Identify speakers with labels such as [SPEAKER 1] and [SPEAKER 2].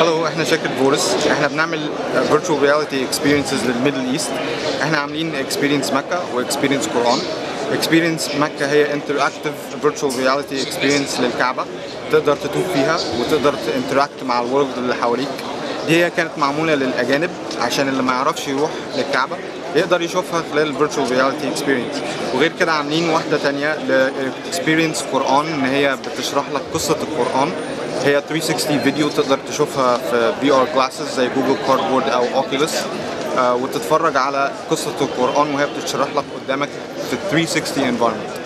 [SPEAKER 1] هلو احنا شركة فورس احنا بنعمل فيرتشوال رياليتي اكسبيرينسز للميدل ايست احنا عاملين اكسبيرينس مكة واكسبيرينس قرآن اكسبيرينس مكة هي انتراكتيف فيرتشوال رياليتي اكسبيرينس للكعبة تقدر تتوب فيها وتقدر تنتراكت مع الورلد اللي حواليك دي هي كانت معمولة للأجانب عشان اللي ما يعرفش يروح للكعبة يقدر يشوفها خلال الفيرتشوال رياليتي اكسبيرينس وغير كده عاملين واحدة تانية لاكسبيرينس قرآن ان هي بتشرح لك قصة القرآن هي 360 فيديو تقدر تشوفها في في ار جلاسز زي جوجل كاردبورد او اوكيوليس وتتفرج على قصة القرآن وهي بتشرح لك قدامك في 360 environment